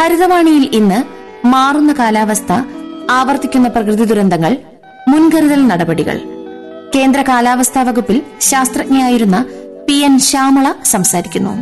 ഹരിതവാണിയിൽ ഇന്ന് മാറുന്ന കാലാവസ്ഥ ആവർത്തിക്കുന്ന പ്രകൃതി ദുരന്തങ്ങൾ മുൻകരുതൽ നടപടികൾ കേന്ദ്ര കാലാവസ്ഥാ വകുപ്പിൽ ശാസ്ത്രജ്ഞയായിരുന്ന പി എൻ ശ്യാമള സംസാരിക്കുന്നു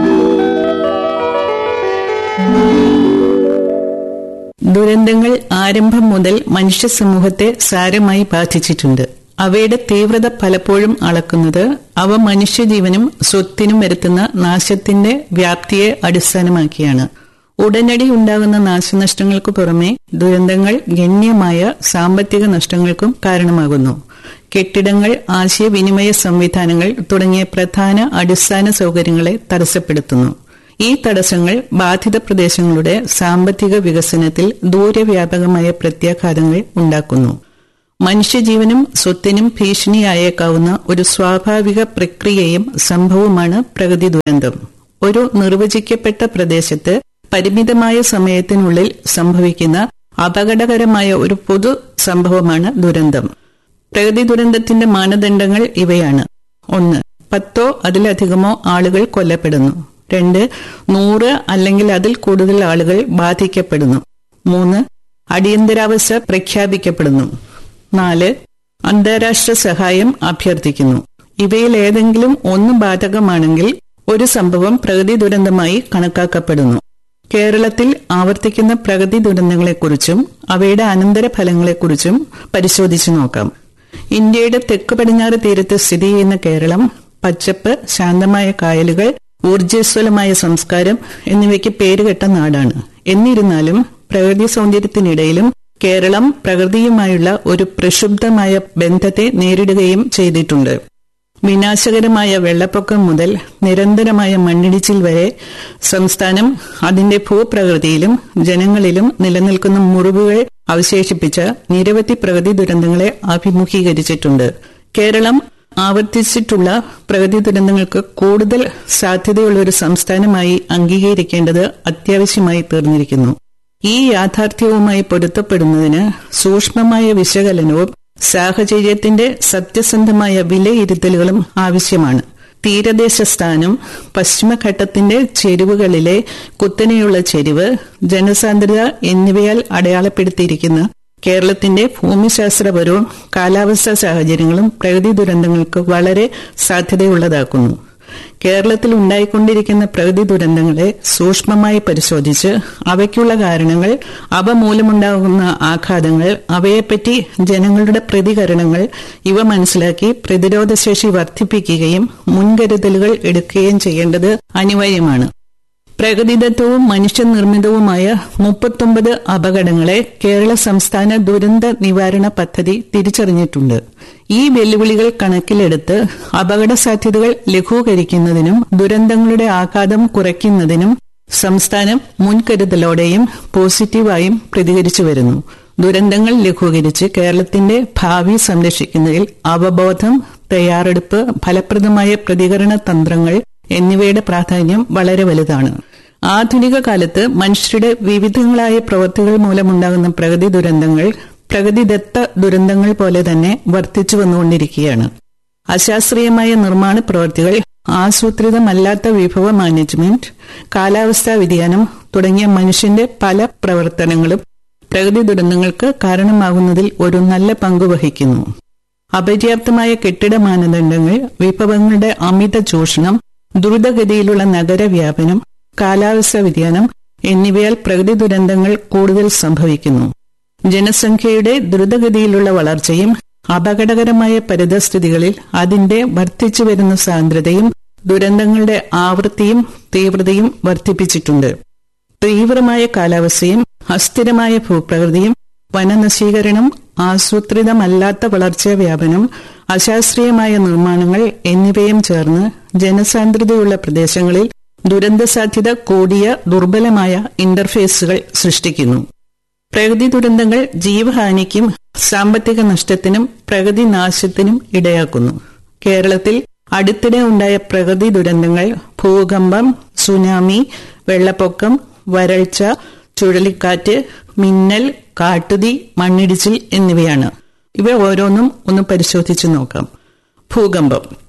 ദുരന്തങ്ങൾ ആരംഭം മുതൽ മനുഷ്യ സമൂഹത്തെ സാരമായി ബാധിച്ചിട്ടുണ്ട് അവയുടെ തീവ്രത പലപ്പോഴും അളക്കുന്നത് അവ മനുഷ്യജീവനും സ്വത്തിനും വരുത്തുന്ന നാശത്തിന്റെ വ്യാപ്തിയെ അടിസ്ഥാനമാക്കിയാണ് ഉടനടി ഉണ്ടാകുന്ന നാശനഷ്ടങ്ങൾക്ക് പുറമെ ദുരന്തങ്ങൾ ഗണ്യമായ സാമ്പത്തിക നഷ്ടങ്ങൾക്കും കാരണമാകുന്നു കെട്ടിടങ്ങൾ ആശയവിനിമയ സംവിധാനങ്ങൾ തുടങ്ങിയ പ്രധാന അടിസ്ഥാന സൗകര്യങ്ങളെ തടസ്സപ്പെടുത്തുന്നു ഈ തടസ്സങ്ങൾ ബാധിത പ്രദേശങ്ങളുടെ സാമ്പത്തിക വികസനത്തിൽ ദൂരവ്യാപകമായ പ്രത്യാഘാതങ്ങൾ ഉണ്ടാക്കുന്നു മനുഷ്യജീവനും സ്വത്തിനും ഭീഷണിയായേക്കാവുന്ന ഒരു സ്വാഭാവിക പ്രക്രിയയും സംഭവമാണ് പ്രകൃതി ദുരന്തം ഒരു നിർവചിക്കപ്പെട്ട പ്രദേശത്ത് പരിമിതമായ സമയത്തിനുള്ളിൽ സംഭവിക്കുന്ന അപകടകരമായ ഒരു പൊതു സംഭവമാണ് ദുരന്തം പ്രകൃതി ദുരന്തത്തിന്റെ മാനദണ്ഡങ്ങൾ ഇവയാണ് ഒന്ന് പത്തോ അതിലധികമോ ആളുകൾ കൊല്ലപ്പെടുന്നു രണ്ട് നൂറ് അല്ലെങ്കിൽ അതിൽ കൂടുതൽ ആളുകൾ ബാധിക്കപ്പെടുന്നു മൂന്ന് അടിയന്തരാവസ്ഥ പ്രഖ്യാപിക്കപ്പെടുന്നു നാല് അന്താരാഷ്ട്ര സഹായം അഭ്യർത്ഥിക്കുന്നു ഇവയിൽ ഏതെങ്കിലും ഒന്ന് ബാധകമാണെങ്കിൽ ഒരു സംഭവം പ്രകൃതി ദുരന്തമായി കണക്കാക്കപ്പെടുന്നു കേരളത്തിൽ ആവർത്തിക്കുന്ന പ്രകൃതി ദുരന്തങ്ങളെക്കുറിച്ചും അവയുടെ അനന്തരഫലങ്ങളെക്കുറിച്ചും പരിശോധിച്ചു നോക്കാം ഇന്ത്യയുടെ തെക്ക് പടിഞ്ഞാറ് തീരത്ത് സ്ഥിതി ചെയ്യുന്ന കേരളം പച്ചപ്പ് ശാന്തമായ കായലുകൾ ഊർജ്ജസ്വലമായ സംസ്കാരം എന്നിവയ്ക്ക് പേരുകെട്ട നാടാണ് എന്നിരുന്നാലും പ്രകൃതി സൗന്ദര്യത്തിനിടയിലും കേരളം പ്രകൃതിയുമായുള്ള ഒരു പ്രക്ഷുബ്ധമായ ബന്ധത്തെ നേരിടുകയും ചെയ്തിട്ടുണ്ട് വിനാശകരമായ വെള്ളപ്പൊക്കം മുതൽ നിരന്തരമായ മണ്ണിടിച്ചിൽ വരെ സംസ്ഥാനം അതിന്റെ ഭൂപ്രകൃതിയിലും ജനങ്ങളിലും നിലനിൽക്കുന്ന മുറിവുകൾ അവശേഷിപ്പിച്ച നിരവധി പ്രകൃതി ദുരന്തങ്ങളെ അഭിമുഖീകരിച്ചിട്ടുണ്ട് കേരളം ആവർത്തിച്ചിട്ടുള്ള പ്രകൃതി ദുരന്തങ്ങൾക്ക് കൂടുതൽ സാധ്യതയുള്ള ഒരു സംസ്ഥാനമായി അംഗീകരിക്കേണ്ടത് അത്യാവശ്യമായി തീർന്നിരിക്കുന്നു ഈ യാഥാർത്ഥ്യവുമായി പൊരുത്തപ്പെടുന്നതിന് സൂക്ഷ്മമായ വിശകലനവും സാഹചര്യത്തിന്റെ സത്യസന്ധമായ വിലയിരുത്തലുകളും ആവശ്യമാണ് തീരദേശ സ്ഥാനം പശ്ചിമഘട്ടത്തിന്റെ ചെരിവുകളിലെ കുത്തനെയുള്ള ചെരിവ് ജനസാന്ദ്രത എന്നിവയാൽ അടയാളപ്പെടുത്തിയിരിക്കുന്ന കേരളത്തിന്റെ ഭൂമിശാസ്ത്രപരവും കാലാവസ്ഥാ സാഹചര്യങ്ങളും പ്രകൃതി ദുരന്തങ്ങൾക്ക് വളരെ സാധ്യതയുള്ളതാക്കുന്നു കേരളത്തിൽ ഉണ്ടായിക്കൊണ്ടിരിക്കുന്ന പ്രകൃതി ദുരന്തങ്ങളെ സൂക്ഷ്മമായി പരിശോധിച്ച് അവയ്ക്കുള്ള കാരണങ്ങൾ അവ മൂലമുണ്ടാകുന്ന ആഘാതങ്ങൾ അവയെപ്പറ്റി ജനങ്ങളുടെ പ്രതികരണങ്ങൾ ഇവ മനസ്സിലാക്കി പ്രതിരോധശേഷി വർദ്ധിപ്പിക്കുകയും മുൻകരുതലുകൾ എടുക്കുകയും ചെയ്യേണ്ടത് അനിവാര്യമാണ് പ്രകൃതിദത്തവും മനുഷ്യനിർമ്മിതവുമായ മുപ്പത്തൊമ്പത് അപകടങ്ങളെ കേരള സംസ്ഥാന ദുരന്ത നിവാരണ പദ്ധതി തിരിച്ചറിഞ്ഞിട്ടുണ്ട് ഈ വെല്ലുവിളികൾ കണക്കിലെടുത്ത് അപകട സാധ്യതകൾ ലഘൂകരിക്കുന്നതിനും ദുരന്തങ്ങളുടെ ആഘാതം കുറയ്ക്കുന്നതിനും സംസ്ഥാനം മുൻകരുതലോടെയും പോസിറ്റീവായും പ്രതികരിച്ചു വരുന്നു ദുരന്തങ്ങൾ ലഘൂകരിച്ച് കേരളത്തിന്റെ ഭാവി സംരക്ഷിക്കുന്നതിൽ അവബോധം തയ്യാറെടുപ്പ് ഫലപ്രദമായ പ്രതികരണ തന്ത്രങ്ങൾ എന്നിവയുടെ പ്രാധാന്യം വളരെ വലുതാണ് ആധുനിക കാലത്ത് മനുഷ്യരുടെ വിവിധങ്ങളായ പ്രവൃത്തികൾ മൂലമുണ്ടാകുന്ന പ്രകൃതി ദുരന്തങ്ങൾ പ്രകൃതിദത്ത ദുരന്തങ്ങൾ പോലെ തന്നെ വർദ്ധിച്ചു വന്നുകൊണ്ടിരിക്കുകയാണ് അശാസ്ത്രീയമായ നിർമ്മാണ പ്രവൃത്തികൾ ആസൂത്രിതമല്ലാത്ത വിഭവ മാനേജ്മെന്റ് കാലാവസ്ഥാ വ്യതിയാനം തുടങ്ങിയ മനുഷ്യന്റെ പല പ്രവർത്തനങ്ങളും പ്രകൃതി ദുരന്തങ്ങൾക്ക് കാരണമാകുന്നതിൽ ഒരു നല്ല പങ്ക് വഹിക്കുന്നു അപര്യാപ്തമായ കെട്ടിട മാനദണ്ഡങ്ങൾ വിഭവങ്ങളുടെ അമിത ചൂഷണം ദ്രുതഗതിയിലുള്ള നഗരവ്യാപനം കാലാവസ്ഥാ വ്യതിയാനം എന്നിവയാൽ പ്രകൃതി ദുരന്തങ്ങൾ കൂടുതൽ സംഭവിക്കുന്നു ജനസംഖ്യയുടെ ദ്രുതഗതിയിലുള്ള വളർച്ചയും അപകടകരമായ പരിതസ്ഥിതികളിൽ അതിന്റെ വർദ്ധിച്ചു വരുന്ന സാന്ദ്രതയും ദുരന്തങ്ങളുടെ ആവൃത്തിയും തീവ്രതയും വർദ്ധിപ്പിച്ചിട്ടുണ്ട് തീവ്രമായ കാലാവസ്ഥയും അസ്ഥിരമായ ഭൂപ്രകൃതിയും വനനശീകരണം ആസൂത്രിതമല്ലാത്ത വളർച്ചാ വ്യാപനം അശാസ്ത്രീയമായ നിർമ്മാണങ്ങൾ എന്നിവയും ചേർന്ന് ജനസാന്ദ്രതയുള്ള പ്രദേശങ്ങളിൽ ദുരന്ത സാധ്യത കൂടിയ ദുർബലമായ ഇന്റർഫേസുകൾ സൃഷ്ടിക്കുന്നു പ്രകൃതി ദുരന്തങ്ങൾ ജീവഹാനിക്കും സാമ്പത്തിക നഷ്ടത്തിനും പ്രകൃതി നാശത്തിനും ഇടയാക്കുന്നു കേരളത്തിൽ അടുത്തിടെ ഉണ്ടായ പ്രകൃതി ദുരന്തങ്ങൾ ഭൂകമ്പം സുനാമി വെള്ളപ്പൊക്കം വരൾച്ച ചുഴലിക്കാറ്റ് മിന്നൽ കാട്ടുതീ മണ്ണിടിച്ചിൽ എന്നിവയാണ് ഇവ ഓരോന്നും ഒന്ന് പരിശോധിച്ചു നോക്കാം ഭൂകമ്പം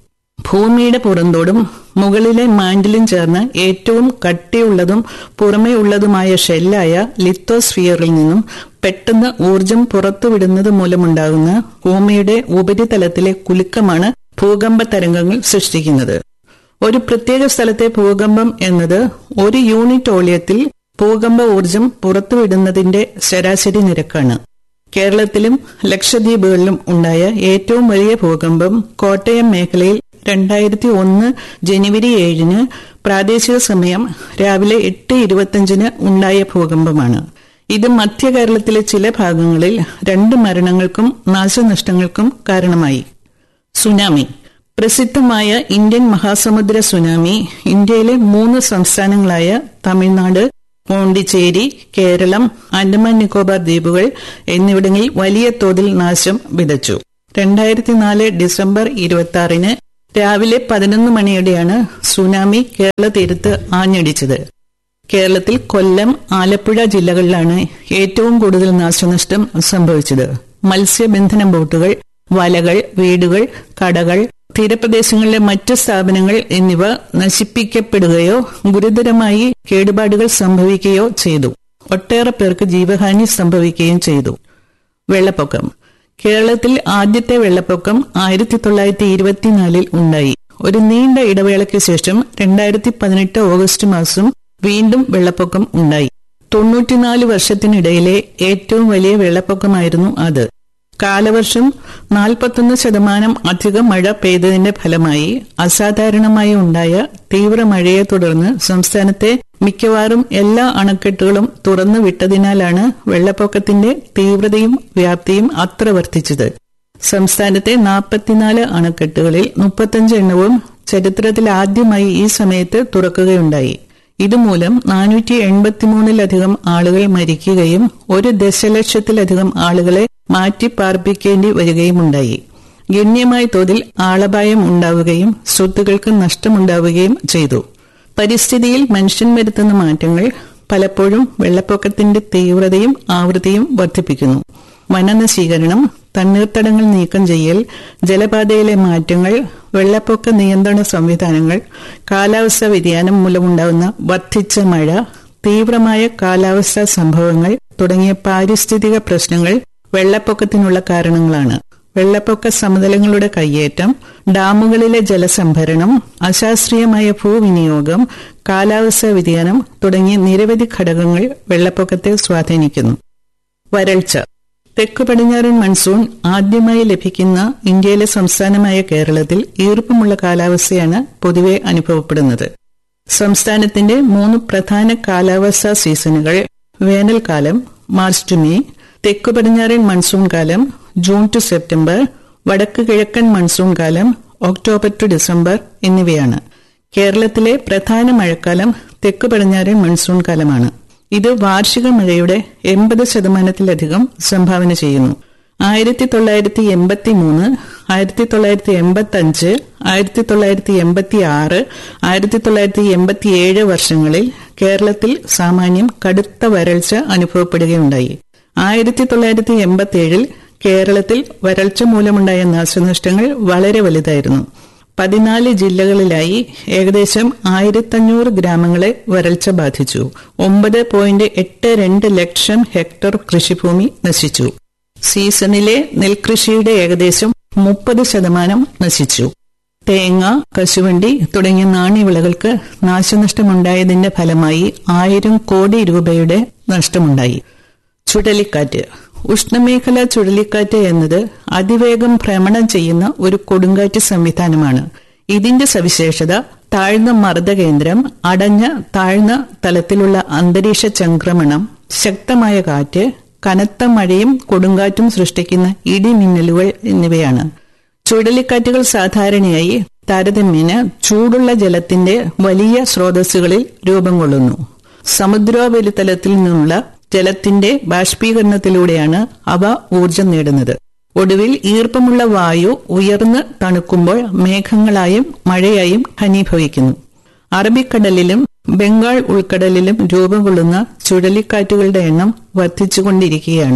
ഭൂമിയുടെ പുറന്തോടും മുകളിലെ മാൻഡിലും ചേർന്ന് ഏറ്റവും കട്ടിയുള്ളതും പുറമേ ഉള്ളതുമായ ഷെല്ലായ ലിത്തോസ്ഫിയറിൽ നിന്നും പെട്ടെന്ന് ഊർജം പുറത്തുവിടുന്നത് മൂലമുണ്ടാകുന്ന ഭൂമിയുടെ ഉപരിതലത്തിലെ കുലുക്കമാണ് ഭൂകമ്പ തരംഗങ്ങൾ സൃഷ്ടിക്കുന്നത് ഒരു പ്രത്യേക സ്ഥലത്തെ ഭൂകമ്പം എന്നത് ഒരു യൂണിറ്റ് ഓളിയത്തിൽ ഭൂകമ്പ ഊർജം പുറത്തുവിടുന്നതിന്റെ ശരാശരി നിരക്കാണ് കേരളത്തിലും ലക്ഷദ്വീപുകളിലും ഉണ്ടായ ഏറ്റവും വലിയ ഭൂകമ്പം കോട്ടയം മേഖലയിൽ രണ്ടായിരത്തി ഒന്ന് ജനുവരി ഏഴിന് പ്രാദേശിക സമയം രാവിലെ എട്ട് ഇരുപത്തിയഞ്ചിന് ഉണ്ടായ ഭൂകമ്പമാണ് ഇത് മധ്യ കേരളത്തിലെ ചില ഭാഗങ്ങളിൽ രണ്ട് മരണങ്ങൾക്കും നാശനഷ്ടങ്ങൾക്കും കാരണമായി സുനാമി പ്രസിദ്ധമായ ഇന്ത്യൻ മഹാസമുദ്ര സുനാമി ഇന്ത്യയിലെ മൂന്ന് സംസ്ഥാനങ്ങളായ തമിഴ്നാട് പോണ്ടിച്ചേരി കേരളം ആൻഡമാൻ നിക്കോബാർ ദ്വീപുകൾ എന്നിവിടങ്ങളിൽ വലിയ തോതിൽ നാശം വിതച്ചു രണ്ടായിരത്തി നാല് ഡിസംബർ ഇരുപത്തി ആറിന് രാവിലെ പതിനൊന്ന് മണിയോടെയാണ് സുനാമി കേരള തീരത്ത് ആഞ്ഞടിച്ചത് കേരളത്തിൽ കൊല്ലം ആലപ്പുഴ ജില്ലകളിലാണ് ഏറ്റവും കൂടുതൽ നാശനഷ്ടം സംഭവിച്ചത് മത്സ്യബന്ധന ബോട്ടുകൾ വലകൾ വീടുകൾ കടകൾ തീരപ്രദേശങ്ങളിലെ മറ്റ് സ്ഥാപനങ്ങൾ എന്നിവ നശിപ്പിക്കപ്പെടുകയോ ഗുരുതരമായി കേടുപാടുകൾ സംഭവിക്കുകയോ ചെയ്തു ഒട്ടേറെ പേർക്ക് ജീവഹാനി സംഭവിക്കുകയും ചെയ്തു വെള്ളപ്പൊക്കം കേരളത്തിൽ ആദ്യത്തെ വെള്ളപ്പൊക്കം ആയിരത്തി തൊള്ളായിരത്തി ഇരുപത്തിനാലിൽ ഉണ്ടായി ഒരു നീണ്ട ഇടവേളയ്ക്ക് ശേഷം രണ്ടായിരത്തി പതിനെട്ട് ഓഗസ്റ്റ് മാസം വീണ്ടും വെള്ളപ്പൊക്കം ഉണ്ടായി തൊണ്ണൂറ്റിനാല് വർഷത്തിനിടയിലെ ഏറ്റവും വലിയ വെള്ളപ്പൊക്കമായിരുന്നു അത് കാലവർഷം നാൽപ്പത്തൊന്ന് ശതമാനം അധികം മഴ പെയ്തതിന്റെ ഫലമായി അസാധാരണമായി ഉണ്ടായ തീവ്ര മഴയെ തുടർന്ന് സംസ്ഥാനത്തെ മിക്കവാറും എല്ലാ അണക്കെട്ടുകളും തുറന്നു വിട്ടതിനാലാണ് വെള്ളപ്പൊക്കത്തിന്റെ തീവ്രതയും വ്യാപ്തിയും അത്ര വർദ്ധിച്ചത് സംസ്ഥാനത്തെ നാൽപ്പത്തിനാല് അണക്കെട്ടുകളിൽ മുപ്പത്തഞ്ച് എണ്ണവും ചരിത്രത്തിൽ ആദ്യമായി ഈ സമയത്ത് തുറക്കുകയുണ്ടായി ഇതുമൂലം നാനൂറ്റി എൺപത്തിമൂന്നിലധികം ആളുകൾ മരിക്കുകയും ഒരു ദശലക്ഷത്തിലധികം ആളുകളെ മാറ്റി പാർപ്പിക്കേണ്ടി വരികയുമുണ്ടായി ഗണ്യമായ തോതിൽ ആളപായം ഉണ്ടാവുകയും സ്വത്തുക്കൾക്ക് നഷ്ടമുണ്ടാവുകയും ചെയ്തു പരിസ്ഥിതിയിൽ മനുഷ്യൻ വരുത്തുന്ന മാറ്റങ്ങൾ പലപ്പോഴും വെള്ളപ്പൊക്കത്തിന്റെ തീവ്രതയും ആവൃത്തിയും വർദ്ധിപ്പിക്കുന്നു വനനശീകരണം തണ്ണീർത്തടങ്ങൾ നീക്കം ചെയ്യൽ ജലപാതയിലെ മാറ്റങ്ങൾ വെള്ളപ്പൊക്ക നിയന്ത്രണ സംവിധാനങ്ങൾ കാലാവസ്ഥാ വ്യതിയാനം മൂലമുണ്ടാകുന്ന വർദ്ധിച്ച മഴ തീവ്രമായ കാലാവസ്ഥാ സംഭവങ്ങൾ തുടങ്ങിയ പാരിസ്ഥിതിക പ്രശ്നങ്ങൾ വെള്ളപ്പൊക്കത്തിനുള്ള കാരണങ്ങളാണ് വെള്ളപ്പൊക്ക സമതലങ്ങളുടെ കയ്യേറ്റം ഡാമുകളിലെ ജലസംഭരണം അശാസ്ത്രീയമായ ഭൂവിനിയോഗം കാലാവസ്ഥാ വ്യതിയാനം തുടങ്ങിയ നിരവധി ഘടകങ്ങൾ വെള്ളപ്പൊക്കത്തെ സ്വാധീനിക്കുന്നു വരൾച്ച തെക്കു പടിഞ്ഞാറൻ മൺസൂൺ ആദ്യമായി ലഭിക്കുന്ന ഇന്ത്യയിലെ സംസ്ഥാനമായ കേരളത്തിൽ ഈർപ്പമുള്ള കാലാവസ്ഥയാണ് പൊതുവെ അനുഭവപ്പെടുന്നത് സംസ്ഥാനത്തിന്റെ മൂന്ന് പ്രധാന കാലാവസ്ഥാ സീസണുകൾ വേനൽക്കാലം മാർച്ച് ടു മെയ് തെക്കു പടിഞ്ഞാറൻ മൺസൂൺ കാലം ജൂൺ ടു സെപ്റ്റംബർ വടക്ക് കിഴക്കൻ മൺസൂൺ കാലം ഒക്ടോബർ ടു ഡിസംബർ എന്നിവയാണ് കേരളത്തിലെ പ്രധാന മഴക്കാലം തെക്കു പടിഞ്ഞാറൻ മൺസൂൺ കാലമാണ് ഇത് വാർഷിക മഴയുടെ എൺപത് ശതമാനത്തിലധികം സംഭാവന ചെയ്യുന്നു ആയിരത്തി തൊള്ളായിരത്തി എൺപത്തി മൂന്ന് ആയിരത്തി തൊള്ളായിരത്തി എൺപത്തി അഞ്ച് ആയിരത്തി തൊള്ളായിരത്തി എൺപത്തി ആറ് ആയിരത്തി തൊള്ളായിരത്തി എൺപത്തി ഏഴ് വർഷങ്ങളിൽ കേരളത്തിൽ സാമാന്യം കടുത്ത വരൾച്ച അനുഭവപ്പെടുകയുണ്ടായി ആയിരത്തി തൊള്ളായിരത്തി എൺപത്തി ഏഴിൽ കേരളത്തിൽ വരൾച്ച മൂലമുണ്ടായ നാശനഷ്ടങ്ങൾ വളരെ വലുതായിരുന്നു പതിനാല് ജില്ലകളിലായി ഏകദേശം ആയിരത്തഞ്ഞൂറ് ഗ്രാമങ്ങളെ വരൾച്ച ബാധിച്ചു ഒമ്പത് പോയിന്റ് എട്ട് രണ്ട് ലക്ഷം ഹെക്ടർ കൃഷിഭൂമി നശിച്ചു സീസണിലെ നെൽകൃഷിയുടെ ഏകദേശം മുപ്പത് ശതമാനം നശിച്ചു തേങ്ങ കശുവണ്ടി തുടങ്ങിയ നാണ്യവിളകൾക്ക് നാശനഷ്ടമുണ്ടായതിന്റെ ഫലമായി ആയിരം കോടി രൂപയുടെ നഷ്ടമുണ്ടായി ചുഴലിക്കാറ്റ് ഉഷ്ണമേഖല ചുഴലിക്കാറ്റ് എന്നത് അതിവേഗം ഭ്രമണം ചെയ്യുന്ന ഒരു കൊടുങ്കാറ്റ് സംവിധാനമാണ് ഇതിന്റെ സവിശേഷത താഴ്ന്ന മർദ്ദകേന്ദ്രം അടഞ്ഞ താഴ്ന്ന തലത്തിലുള്ള അന്തരീക്ഷ ചംക്രമണം ശക്തമായ കാറ്റ് കനത്ത മഴയും കൊടുങ്കാറ്റും സൃഷ്ടിക്കുന്ന ഇടിമിന്നലുകൾ എന്നിവയാണ് ചുഴലിക്കാറ്റുകൾ സാധാരണയായി താരതമ്യേന ചൂടുള്ള ജലത്തിന്റെ വലിയ സ്രോതസ്സുകളിൽ രൂപം കൊള്ളുന്നു സമുദ്രോപരിതലത്തിൽ നിന്നുള്ള ജലത്തിന്റെ ബാഷ്പീകരണത്തിലൂടെയാണ് അവ ഊർജം നേടുന്നത് ഒടുവിൽ ഈർപ്പമുള്ള വായു ഉയർന്ന് തണുക്കുമ്പോൾ മേഘങ്ങളായും മഴയായും ഘനീഭവിക്കുന്നു അറബിക്കടലിലും ബംഗാൾ ഉൾക്കടലിലും രൂപം കൊള്ളുന്ന ചുഴലിക്കാറ്റുകളുടെ എണ്ണം വർദ്ധിച്ചുകൊണ്ടിരിക്കുകയാണ്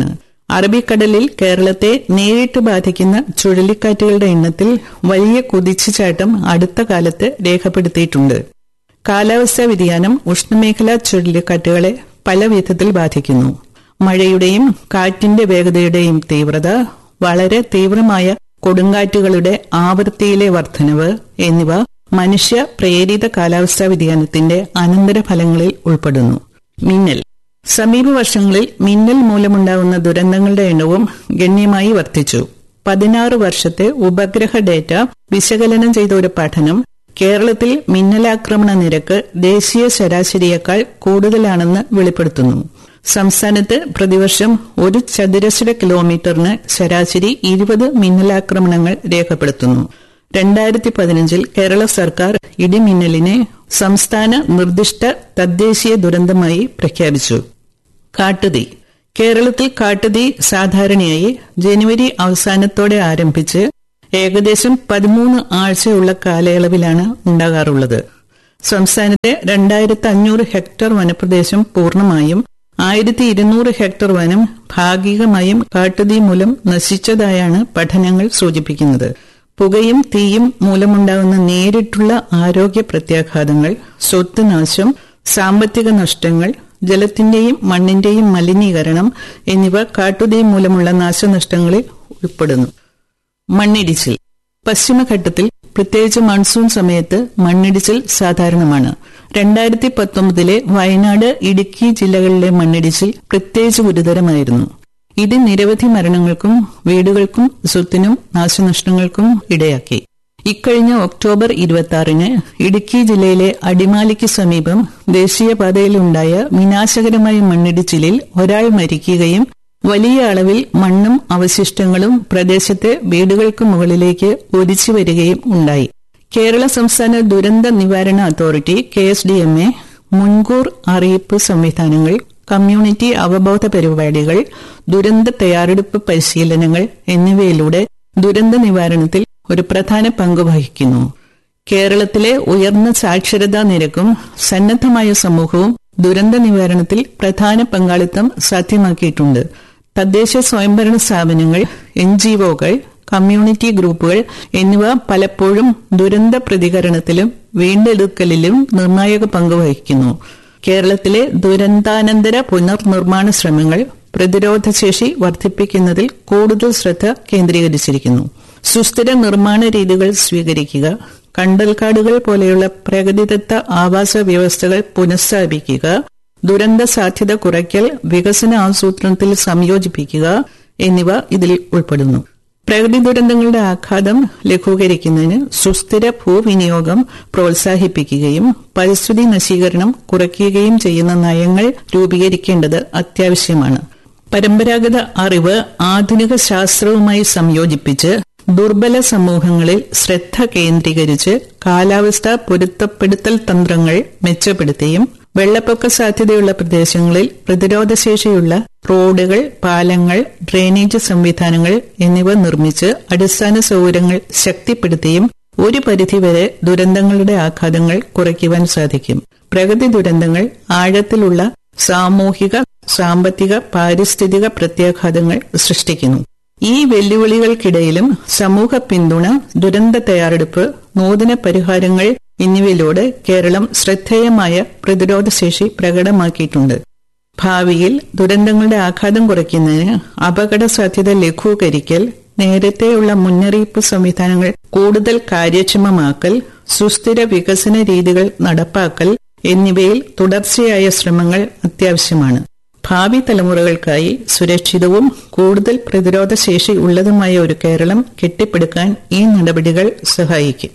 അറബിക്കടലിൽ കേരളത്തെ നേരിട്ട് ബാധിക്കുന്ന ചുഴലിക്കാറ്റുകളുടെ എണ്ണത്തിൽ വലിയ കുതിച്ചുചാട്ടം അടുത്ത കാലത്ത് രേഖപ്പെടുത്തിയിട്ടുണ്ട് കാലാവസ്ഥാ വ്യതിയാനം ഉഷ്ണമേഖലാ ചുഴലിക്കാറ്റുകളെ പല വിധത്തിൽ ബാധിക്കുന്നു മഴയുടെയും കാറ്റിന്റെ വേഗതയുടെയും തീവ്രത വളരെ തീവ്രമായ കൊടുങ്കാറ്റുകളുടെ ആവൃത്തിയിലെ വർധനവ് എന്നിവ മനുഷ്യ പ്രേരിത കാലാവസ്ഥാ വ്യതിയാനത്തിന്റെ അനന്തരഫലങ്ങളിൽ ഉൾപ്പെടുന്നു മിന്നൽ സമീപ വർഷങ്ങളിൽ മിന്നൽ മൂലമുണ്ടാകുന്ന ദുരന്തങ്ങളുടെ എണ്ണവും ഗണ്യമായി വർദ്ധിച്ചു പതിനാറ് വർഷത്തെ ഉപഗ്രഹ ഡേറ്റ വിശകലനം ചെയ്ത ഒരു പഠനം കേരളത്തിൽ മിന്നലാക്രമണ നിരക്ക് ദേശീയ ശരാശരിയേക്കാൾ കൂടുതലാണെന്ന് വെളിപ്പെടുത്തുന്നു സംസ്ഥാനത്ത് പ്രതിവർഷം ഒരു ചതുരശ്ര കിലോമീറ്ററിന് ശരാശരി ഇരുപത് മിന്നലാക്രമണങ്ങൾ രേഖപ്പെടുത്തുന്നു രണ്ടായിരത്തി പതിനഞ്ചിൽ കേരള സർക്കാർ ഇടിമിന്നലിനെ സംസ്ഥാന നിർദ്ദിഷ്ട തദ്ദേശീയ ദുരന്തമായി പ്രഖ്യാപിച്ചു കാട്ടുതീ കേരളത്തിൽ കാട്ടുതീ സാധാരണയായി ജനുവരി അവസാനത്തോടെ ആരംഭിച്ച് ഏകദേശം പതിമൂന്ന് ആഴ്ചയുള്ള കാലയളവിലാണ് ഉണ്ടാകാറുള്ളത് സംസ്ഥാനത്തെ രണ്ടായിരത്തി അഞ്ഞൂറ് ഹെക്ടർ വനപ്രദേശം പൂർണ്ണമായും ആയിരത്തി ഇരുന്നൂറ് ഹെക്ടർ വനം ഭാഗികമായും കാട്ടുതീ മൂലം നശിച്ചതായാണ് പഠനങ്ങൾ സൂചിപ്പിക്കുന്നത് പുകയും തീയും മൂലമുണ്ടാകുന്ന നേരിട്ടുള്ള ആരോഗ്യ പ്രത്യാഘാതങ്ങൾ സ്വത്ത് നാശം സാമ്പത്തിക നഷ്ടങ്ങൾ ജലത്തിന്റെയും മണ്ണിന്റെയും മലിനീകരണം എന്നിവ കാട്ടുതീ മൂലമുള്ള നാശനഷ്ടങ്ങളിൽ ഉൾപ്പെടുന്നു മണ്ണിടിച്ചിൽ പശ്ചിമഘട്ടത്തിൽ പ്രത്യേകിച്ച് മൺസൂൺ സമയത്ത് മണ്ണിടിച്ചിൽ സാധാരണമാണ് രണ്ടായിരത്തി പത്തൊമ്പതിലെ വയനാട് ഇടുക്കി ജില്ലകളിലെ മണ്ണിടിച്ചിൽ പ്രത്യേകിച്ച് ഗുരുതരമായിരുന്നു ഇത് നിരവധി മരണങ്ങൾക്കും വീടുകൾക്കും സ്വത്തിനും നാശനഷ്ടങ്ങൾക്കും ഇടയാക്കി ഇക്കഴിഞ്ഞ ഒക്ടോബർ ഇരുപത്തി ആറിന് ഇടുക്കി ജില്ലയിലെ അടിമാലിക്ക് സമീപം ദേശീയപാതയിലുണ്ടായ വിനാശകരമായ മണ്ണിടിച്ചിലിൽ ഒരാൾ മരിക്കുകയും വലിയ അളവിൽ മണ്ണും അവശിഷ്ടങ്ങളും പ്രദേശത്തെ വീടുകൾക്ക് മുകളിലേക്ക് ഒലിച്ചു വരികയും ഉണ്ടായി കേരള സംസ്ഥാന ദുരന്ത നിവാരണ authority K S D M A മുൻകൂർ അറിയിപ്പ് സംവിധാനങ്ങൾ കമ്മ്യൂണിറ്റി അവബോധ പരിപാടികൾ ദുരന്ത തയ്യാറെടുപ്പ് പരിശീലനങ്ങൾ എന്നിവയിലൂടെ ദുരന്ത നിവാരണത്തിൽ ഒരു പ്രധാന പങ്ക് വഹിക്കുന്നു കേരളത്തിലെ ഉയർന്ന സാക്ഷരതാ നിരക്കും സന്നദ്ധമായ സമൂഹവും ദുരന്ത നിവാരണത്തിൽ പ്രധാന പങ്കാളിത്തം സാധ്യമാക്കിയിട്ടുണ്ട് തദ്ദേശ സ്വയംഭരണ സ്ഥാപനങ്ങൾ എൻ ജി ഒകൾ കമ്മ്യൂണിറ്റി ഗ്രൂപ്പുകൾ എന്നിവ പലപ്പോഴും ദുരന്ത പ്രതികരണത്തിലും വീണ്ടെടുക്കലിലും നിർണായക പങ്ക് വഹിക്കുന്നു കേരളത്തിലെ ദുരന്താനന്തര പുനർനിർമ്മാണ ശ്രമങ്ങൾ പ്രതിരോധശേഷി വർദ്ധിപ്പിക്കുന്നതിൽ കൂടുതൽ ശ്രദ്ധ കേന്ദ്രീകരിച്ചിരിക്കുന്നു സുസ്ഥിര നിർമ്മാണ രീതികൾ സ്വീകരിക്കുക കണ്ടൽക്കാടുകൾ പോലെയുള്ള പ്രകൃതിദത്ത ആവാസ വ്യവസ്ഥകൾ പുനഃസ്ഥാപിക്കുക ദുരന്ത സാധ്യത കുറയ്ക്കൽ വികസന ആസൂത്രണത്തിൽ സംയോജിപ്പിക്കുക എന്നിവ ഇതിൽ ഉൾപ്പെടുന്നു പ്രകൃതി ദുരന്തങ്ങളുടെ ആഘാതം ലഘൂകരിക്കുന്നതിന് സുസ്ഥിര ഭൂവിനിയോഗം പ്രോത്സാഹിപ്പിക്കുകയും പരിസ്ഥിതി നശീകരണം കുറയ്ക്കുകയും ചെയ്യുന്ന നയങ്ങൾ രൂപീകരിക്കേണ്ടത് അത്യാവശ്യമാണ് പരമ്പരാഗത അറിവ് ആധുനിക ശാസ്ത്രവുമായി സംയോജിപ്പിച്ച് ദുർബല സമൂഹങ്ങളിൽ ശ്രദ്ധ കേന്ദ്രീകരിച്ച് കാലാവസ്ഥ പൊരുത്തപ്പെടുത്തൽ തന്ത്രങ്ങൾ മെച്ചപ്പെടുത്തിയും വെള്ളപ്പൊക്ക സാധ്യതയുള്ള പ്രദേശങ്ങളിൽ പ്രതിരോധശേഷിയുള്ള റോഡുകൾ പാലങ്ങൾ ഡ്രെയിനേജ് സംവിധാനങ്ങൾ എന്നിവ നിർമ്മിച്ച് അടിസ്ഥാന സൗകര്യങ്ങൾ ശക്തിപ്പെടുത്തിയും ഒരു പരിധിവരെ ദുരന്തങ്ങളുടെ ആഘാതങ്ങൾ കുറയ്ക്കുവാൻ സാധിക്കും പ്രകൃതി ദുരന്തങ്ങൾ ആഴത്തിലുള്ള സാമൂഹിക സാമ്പത്തിക പാരിസ്ഥിതിക പ്രത്യാഘാതങ്ങൾ സൃഷ്ടിക്കുന്നു ഈ വെല്ലുവിളികൾക്കിടയിലും സമൂഹ പിന്തുണ ദുരന്ത തയ്യാറെടുപ്പ് നൂതന പരിഹാരങ്ങൾ എന്നിവയിലൂടെ കേരളം ശ്രദ്ധേയമായ പ്രതിരോധശേഷി പ്രകടമാക്കിയിട്ടുണ്ട് ഭാവിയിൽ ദുരന്തങ്ങളുടെ ആഘാതം കുറയ്ക്കുന്നതിന് അപകട സാധ്യത ലഘൂകരിക്കൽ നേരത്തെയുള്ള മുന്നറിയിപ്പ് സംവിധാനങ്ങൾ കൂടുതൽ കാര്യക്ഷമമാക്കൽ സുസ്ഥിര വികസന രീതികൾ നടപ്പാക്കൽ എന്നിവയിൽ തുടർച്ചയായ ശ്രമങ്ങൾ അത്യാവശ്യമാണ് ഭാവി തലമുറകൾക്കായി സുരക്ഷിതവും കൂടുതൽ പ്രതിരോധശേഷി ഉള്ളതുമായ ഒരു കേരളം കെട്ടിപ്പടുക്കാൻ ഈ നടപടികൾ സഹായിക്കും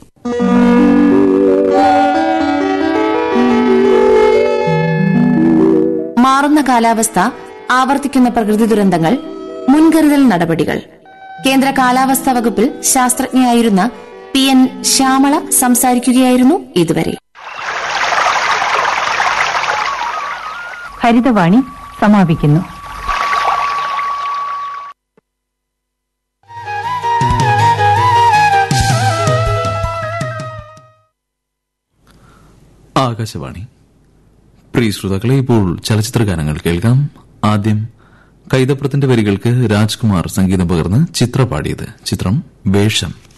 മാറുന്ന കാലാവസ്ഥ ആവർത്തിക്കുന്ന പ്രകൃതി ദുരന്തങ്ങൾ മുൻകരുതൽ നടപടികൾ കേന്ദ്ര കാലാവസ്ഥാ വകുപ്പിൽ ശാസ്ത്രജ്ഞയായിരുന്ന പി എൻ ശ്യാമള സംസാരിക്കുകയായിരുന്നു ഇതുവരെ ഹരിതവാണി സമാപിക്കുന്നു ആകാശവാണി പ്രിയ ശ്രോതാക്കളെ ഇപ്പോൾ ചലച്ചിത്ര ഗാനങ്ങൾ കേൾക്കാം ആദ്യം കൈതപ്രത്തിന്റെ വരികൾക്ക് രാജ്കുമാർ സംഗീതം പകർന്ന് ചിത്ര പാടിയത് ചിത്രം വേഷം